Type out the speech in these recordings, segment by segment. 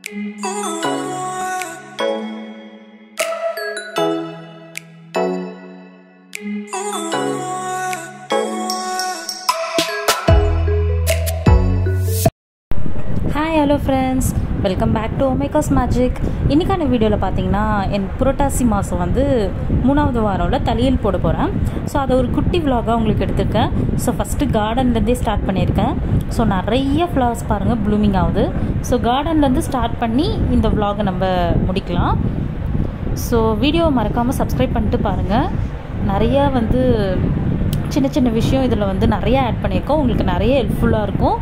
hi hello friends welcome back to Omega's magic இன்றைக்கான வீடியோவில் பார்த்தீங்கன்னா என் புரட்டாசி மாதம் வந்து மூணாவது வாரம்ல தலையில் போட போகிறேன் ஸோ அதை ஒரு குட்டி vlog-ஆ உங்களுக்கு எடுத்திருக்கேன் ஸோ ஃபஸ்ட்டு கார்டன்லேருந்தே ஸ்டார்ட் பண்ணியிருக்கேன் ஸோ நிறைய ஃப்ளவர்ஸ் பாருங்கள் ப்ளூமிங் ஆகுது ஸோ கார்டன்லேருந்து ஸ்டார்ட் பண்ணி இந்த vlog-அ நம்ம முடிக்கலாம் ஸோ வீடியோவை மறக்காமல் சப்ஸ்கிரைப் பண்ணிட்டு பாருங்கள் நிறையா வந்து சின்ன சின்ன விஷயம் இதில் வந்து நிறைய ஆட் பண்ணியிருக்கோம் உங்களுக்கு நிறைய ஹெல்ப்ஃபுல்லாக இருக்கும்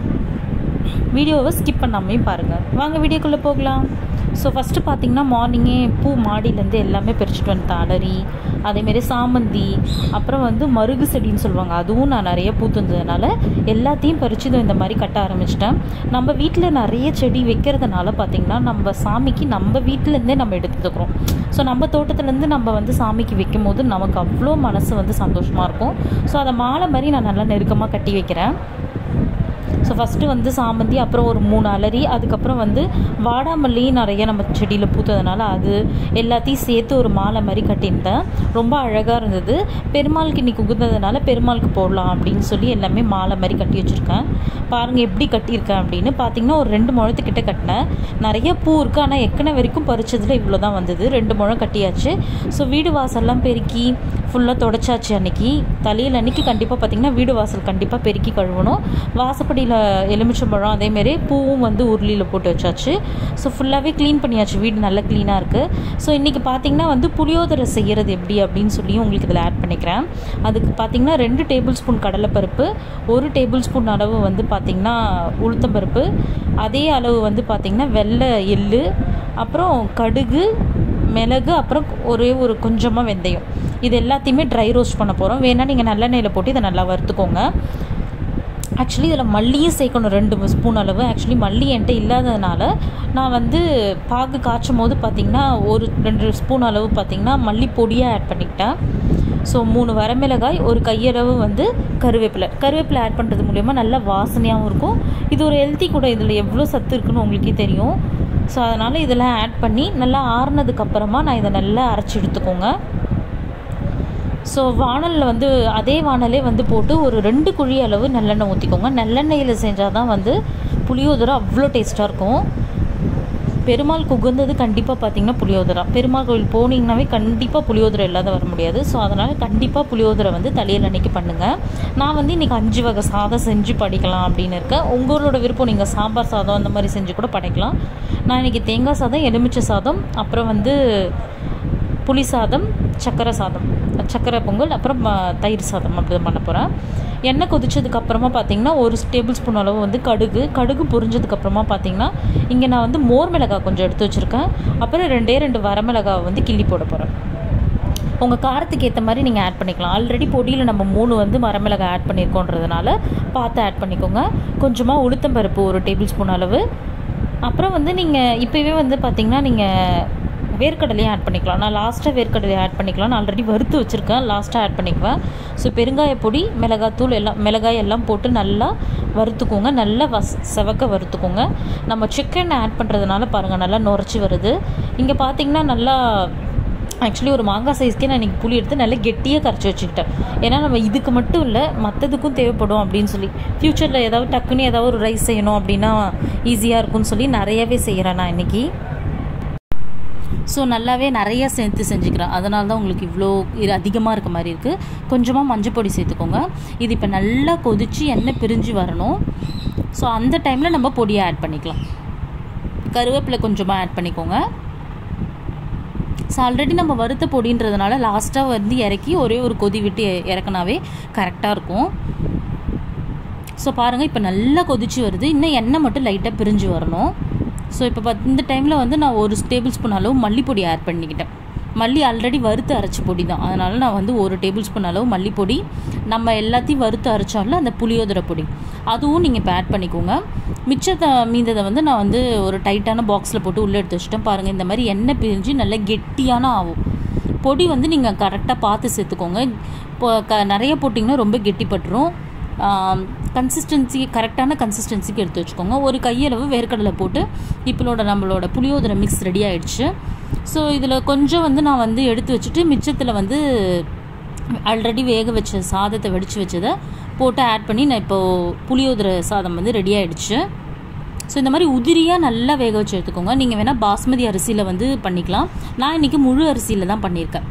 வீடியோவை ஸ்கிப் பண்ணாமையும் பாருங்கள் வாங்க வீடியோக்குள்ளே போகலாம் ஸோ ஃபஸ்ட்டு பார்த்தீங்கன்னா மார்னிங்கே பூ மாடியிலேருந்து எல்லாமே பறிச்சுட்டு வந்துட்டேன் அலரி அதேமாரி சாமந்தி அப்புறம் வந்து மருகு செடின்னு சொல்லுவாங்க அதுவும் நான் நிறைய பூத்துருந்ததுனால எல்லாத்தையும் பறித்து இதோ இந்த மாதிரி கட்ட ஆரம்பிச்சிட்டேன் நம்ம வீட்டில் நிறைய செடி வைக்கிறதுனால பார்த்திங்கன்னா நம்ம சாமிக்கு நம்ம வீட்டிலேருந்தே நம்ம எடுத்துக்கிறோம் ஸோ நம்ம தோட்டத்துலேருந்து நம்ம வந்து சாமிக்கு வைக்கும் போது நமக்கு அவ்வளோ மனசு வந்து சந்தோஷமாக இருக்கும் ஸோ அதை மாலை மாதிரி நான் நல்லா நெருக்கமாக கட்டி வைக்கிறேன் ஸோ ஃபஸ்ட்டு வந்து சாமந்தி அப்புறம் ஒரு மூணு அலரி அதுக்கப்புறம் வந்து வாடாமல்லி நிறைய நம்ம செடியில் பூத்ததுனால அது எல்லாத்தையும் சேர்த்து ஒரு மாலை மாதிரி கட்டியிருந்தேன் ரொம்ப அழகாக இருந்தது பெருமாளுக்கு இன்னைக்கு உகுந்ததுனால பெருமாளுக்கு போடலாம் அப்படின்னு சொல்லி எல்லாமே மாலை மாதிரி கட்டி வச்சுருக்கேன் பாருங்கள் எப்படி கட்டியிருக்கேன் அப்படின்னு பார்த்தீங்கன்னா ஒரு ரெண்டு முழத்துக்கிட்ட கட்டினேன் நிறைய பூ இருக்குது ஆனால் எக்கனை வரைக்கும் பறிச்சதில் இவ்வளோ தான் வந்தது ரெண்டு முழம் கட்டியாச்சு ஸோ வீடு வாசல்லாம் பெருக்கி ஃபுல்லாக தொடச்சாச்சு அன்னைக்கு தலையில் அன்னைக்கு கண்டிப்பாக பார்த்தீங்கன்னா வீடு வாசல் கண்டிப்பாக பெருக்கி கழுவணும் வாசப்படியில் எலுமிச்சம்பழம் அதேமாரி பூவும் வந்து உருளியில் போட்டு வச்சாச்சு ஸோ ஃபுல்லாகவே க்ளீன் பண்ணியாச்சு வீடு நல்லா க்ளீனாக இருக்குது ஸோ இன்றைக்கி பார்த்தீங்கன்னா வந்து புளியோதரை செய்கிறது எப்படி அப்படின்னு சொல்லி உங்களுக்கு இதில் ஆட் பண்ணிக்கிறேன் அதுக்கு பார்த்தீங்கன்னா ரெண்டு டேபிள் ஸ்பூன் கடலைப்பருப்பு ஒரு டேபிள் ஸ்பூன் அளவு வந்து பார்த்திங்கன்னா உளுத்தம்பருப்பு அதே அளவு வந்து பார்த்திங்கன்னா வெள்ளை எள்ளு அப்புறம் கடுகு மிளகு அப்புறம் ஒரே ஒரு கொஞ்சமாக வெந்தயம் இது எல்லாத்தையுமே ட்ரை ரோஸ்ட் பண்ண போகிறோம் வேணால் நீங்கள் நல்லெண்ணெயில் போட்டு இதை நல்லா வறுத்துக்கோங்க ஆக்சுவலி இதில் மல்லியும் சேர்க்கணும் ரெண்டு ஸ்பூன் அளவு ஆக்சுவலி மல்லி என்கிட்ட இல்லாததுனால நான் வந்து பாகு காய்ச்சும் போது பார்த்திங்கன்னா ஒரு ரெண்டு ஸ்பூன் அளவு பார்த்திங்கன்னா மல்லி பொடியாக ஆட் பண்ணிக்கிட்டேன் ஸோ மூணு வரமிளகாய் ஒரு கையளவு வந்து கருவேப்பிலை கருவேப்பிலை ஆட் பண்ணுறது மூலயமா நல்லா வாசனையாகவும் இருக்கும் இது ஒரு ஹெல்த்தி கூட இதில் எவ்வளோ சத்து இருக்குன்னு உங்களுக்கே தெரியும் ஸோ அதனால் இதெல்லாம் ஆட் பண்ணி நல்லா ஆறுனதுக்கப்புறமா நான் இதை நல்லா அரைச்சி எடுத்துக்கோங்க ஸோ வானலில் வந்து அதே வானலே வந்து போட்டு ஒரு ரெண்டு குழி அளவு நல்லெண்ணெய் ஊற்றிக்கோங்க நல்லெண்ணெயில் செஞ்சால் தான் வந்து புளியோதரை அவ்வளோ டேஸ்ட்டாக இருக்கும் பெருமாள் உகந்தது கண்டிப்பாக பார்த்தீங்கன்னா புளியோதரை பெருமாள் கோவில் போனீங்கன்னாவே கண்டிப்பாக புளியோதரை இல்லாத வர முடியாது ஸோ அதனால் கண்டிப்பாக புளியோதரை வந்து தலையில் அன்னைக்கு பண்ணுங்கள் நான் வந்து இன்றைக்கி அஞ்சு வகை சாதம் செஞ்சு படிக்கலாம் அப்படின்னு இருக்கேன் உங்களோட விருப்பம் நீங்கள் சாம்பார் சாதம் அந்த மாதிரி செஞ்சு கூட படைக்கலாம் நான் இன்றைக்கி தேங்காய் சாதம் எலுமிச்சை சாதம் அப்புறம் வந்து புளி சாதம் சக்கரை சாதம் சக்கரை பொங்கல் அப்புறம் தயிர் சாதம் அப்படி தான் பண்ண போகிறேன் எண்ணெய் கொதிச்சதுக்கு அப்புறமா பார்த்தீங்கன்னா ஒரு டேபிள் ஸ்பூன் அளவு வந்து கடுகு கடுகு பொரிஞ்சதுக்கப்புறமா பார்த்தீங்கன்னா இங்கே நான் வந்து மோர் மிளகாய் கொஞ்சம் எடுத்து வச்சுருக்கேன் அப்புறம் ரெண்டே ரெண்டு வரமிளகாய் வந்து கிள்ளி போட போகிறேன் உங்கள் காரத்துக்கு ஏற்ற மாதிரி நீங்கள் ஆட் பண்ணிக்கலாம் ஆல்ரெடி பொடியில் நம்ம மூணு வந்து வரமிளகாய் ஆட் பண்ணியிருக்கோன்றதுனால பார்த்து ஆட் பண்ணிக்கோங்க கொஞ்சமாக உளுத்தம்பருப்பு ஒரு டேபிள் ஸ்பூன் அளவு அப்புறம் வந்து நீங்கள் இப்போவே வந்து பார்த்திங்கன்னா நீங்கள் வேர்க்கடலையும் ஆட் பண்ணிக்கலாம் நான் லாஸ்ட்டாக வேர்க்கடலையை ஆட் பண்ணிக்கலாம் நான் ஆல்ரெடி வறுத்து வச்சுருக்கேன் லாஸ்ட்டாக ஆட் பண்ணிக்குவேன் ஸோ பெருங்காய பொடி மிளகாத்தூள் எல்லாம் மிளகாய் எல்லாம் போட்டு நல்லா வறுத்துக்கோங்க நல்லா வஸ் செவக்க வறுத்துக்கோங்க நம்ம சிக்கன் ஆட் பண்ணுறதுனால பாருங்கள் நல்லா நுரைச்சி வருது இங்கே பார்த்தீங்கன்னா நல்லா ஆக்சுவலி ஒரு மாங்காய் சைஸ்க்கே நான் இன்றைக்கி புளி எடுத்து நல்லா கெட்டியாக கரைச்சி வச்சுக்கிட்டேன் ஏன்னா நம்ம இதுக்கு மட்டும் இல்லை மற்றதுக்கும் தேவைப்படும் அப்படின்னு சொல்லி ஃப்யூச்சரில் ஏதாவது டக்குன்னு ஏதாவது ஒரு ரைஸ் செய்யணும் அப்படின்னா ஈஸியாக இருக்கும்னு சொல்லி நிறையவே செய்கிறேன் நான் இன்றைக்கி ஸோ நல்லாவே நிறைய சேர்த்து செஞ்சுக்கிறேன் அதனால தான் உங்களுக்கு இவ்வளோ இது அதிகமாக இருக்க மாதிரி இருக்குது கொஞ்சமாக மஞ்சள் பொடி சேர்த்துக்கோங்க இது இப்போ நல்லா கொதித்து எண்ணெய் பிரிஞ்சு வரணும் ஸோ அந்த டைமில் நம்ம பொடியை ஆட் பண்ணிக்கலாம் கருவேப்பிலை கொஞ்சமாக ஆட் பண்ணிக்கோங்க ஸோ ஆல்ரெடி நம்ம வறுத்த பொடின்றதுனால லாஸ்ட்டாக வந்து இறக்கி ஒரே ஒரு கொதி விட்டு இறக்குனாவே கரெக்டாக இருக்கும் ஸோ பாருங்கள் இப்போ நல்லா கொதிச்சு வருது இன்னும் எண்ணெய் மட்டும் லைட்டாக பிரிஞ்சு வரணும் ஸோ இப்போ பத் இந்த டைமில் வந்து நான் ஒரு டேபிள் ஸ்பூன் அளவு மல்லிப்பொடி ஆட் பண்ணிக்கிட்டேன் மல்லி ஆல்ரெடி வறுத்து அரைச்ச பொடி தான் அதனால் நான் வந்து ஒரு டேபிள் ஸ்பூன் அளவு மல்லிப்பொடி நம்ம எல்லாத்தையும் வறுத்து அரைச்சாலும் அந்த புளியோதரை பொடி அதுவும் நீங்கள் இப்போ ஆட் பண்ணிக்கோங்க மிச்சத்தை மீந்ததை வந்து நான் வந்து ஒரு டைட்டான பாக்ஸில் போட்டு உள்ளே எடுத்து வச்சுட்டேன் பாருங்கள் இந்த மாதிரி எண்ணெய் பிரிஞ்சு நல்லா கெட்டியான ஆகும் பொடி வந்து நீங்கள் கரெக்டாக பார்த்து சேர்த்துக்கோங்க இப்போ க நிறைய போட்டிங்கன்னா ரொம்ப கெட்டிப்பட்டுரும் கன்சிஸ்டன்சி கரெக்டான கன்சிஸ்டன்சிக்கு எடுத்து வச்சுக்கோங்க ஒரு கையளவு வேர்க்கடலை போட்டு இப்பளோட நம்மளோட புளியோதரை மிக்ஸ் ரெடி ஆயிடுச்சு ஸோ இதில் கொஞ்சம் வந்து நான் வந்து எடுத்து வச்சுட்டு மிச்சத்தில் வந்து ஆல்ரெடி வேக வச்ச சாதத்தை வடித்து வச்சதை போட்டு ஆட் பண்ணி நான் இப்போது புளியோதரை சாதம் வந்து ரெடி ஆயிடுச்சு ஸோ இந்த மாதிரி உதிரியாக நல்லா வேக வச்சு எடுத்துக்கோங்க நீங்கள் வேணால் பாஸ்மதி அரிசியில் வந்து பண்ணிக்கலாம் நான் இன்றைக்கி முழு அரிசியில் தான் பண்ணியிருக்கேன்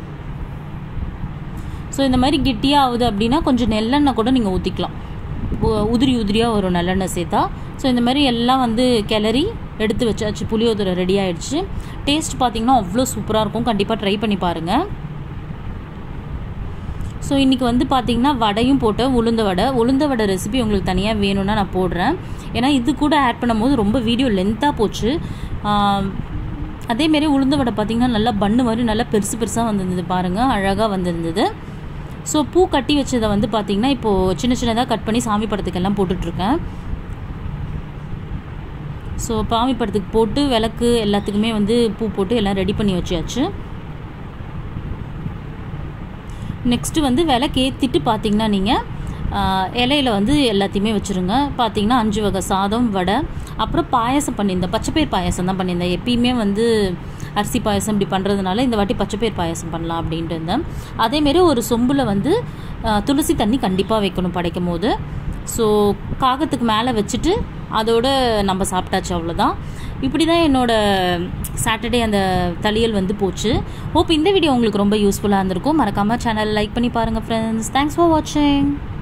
ஸோ இந்த மாதிரி கெட்டியாக ஆகுது அப்படின்னா கொஞ்சம் நெல்லெண்ணெய் கூட நீங்கள் ஊற்றிக்கலாம் உதிரி உதிரியாக வரும் நல்லெண்ணெய் சேர்த்தா ஸோ இந்த மாதிரி எல்லாம் வந்து கிளறி எடுத்து வச்சாச்சு புளியோதரை ரெடி ஆயிடுச்சு டேஸ்ட் பார்த்தீங்கன்னா அவ்வளோ சூப்பராக இருக்கும் கண்டிப்பாக ட்ரை பண்ணி பாருங்கள் ஸோ இன்றைக்கி வந்து பார்த்திங்கன்னா வடையும் போட்டேன் உளுந்த வடை உளுந்த வடை ரெசிபி உங்களுக்கு தனியாக வேணும்னா நான் போடுறேன் ஏன்னா இது கூட ஆட் பண்ணும்போது ரொம்ப வீடியோ லென்த்தாக போச்சு அதேமாரி உளுந்த வடை பார்த்திங்கன்னா நல்லா பண்ணு மாதிரி நல்லா பெருசு பெருசாக வந்திருந்தது பாருங்கள் அழகாக வந்திருந்தது ஸோ பூ கட்டி வச்சதை வந்து பார்த்திங்கன்னா இப்போது சின்ன சின்னதாக கட் பண்ணி சாமி படத்துக்கெல்லாம் போட்டுட்ருக்கேன் ஸோ பாமி படத்துக்கு போட்டு விளக்கு எல்லாத்துக்குமே வந்து பூ போட்டு எல்லாம் ரெடி பண்ணி வச்சாச்சு நெக்ஸ்ட்டு வந்து விளக்கு ஏற்றிட்டு பார்த்தீங்கன்னா நீங்கள் இலையில வந்து எல்லாத்தையுமே வச்சுருங்க பார்த்தீங்கன்னா அஞ்சு வகை சாதம் வடை அப்புறம் பாயசம் பண்ணியிருந்தேன் பச்சைப்பயிர் பாயசம் தான் பண்ணியிருந்தேன் எப்பயுமே வந்து அரிசி பாயசம் இப்படி பண்ணுறதுனால இந்த வாட்டி பச்சைப்பயிர் பாயசம் பண்ணலாம் அப்படின்ட்டு இருந்தேன் அதேமாரி ஒரு சொம்பில் வந்து துளசி தண்ணி கண்டிப்பாக வைக்கணும் படைக்கும் போது ஸோ காகத்துக்கு மேலே வச்சுட்டு அதோட நம்ம சாப்பிட்டாச்சு அவ்வளோதான் இப்படி தான் என்னோடய சாட்டர்டே அந்த தளியல் வந்து போச்சு ஹோப் இந்த வீடியோ உங்களுக்கு ரொம்ப யூஸ்ஃபுல்லாக இருந்திருக்கும் மறக்காமல் சேனல் லைக் பண்ணி பாருங்கள் ஃப்ரெண்ட்ஸ் தேங்க்ஸ் ஃபார் வாட்சிங்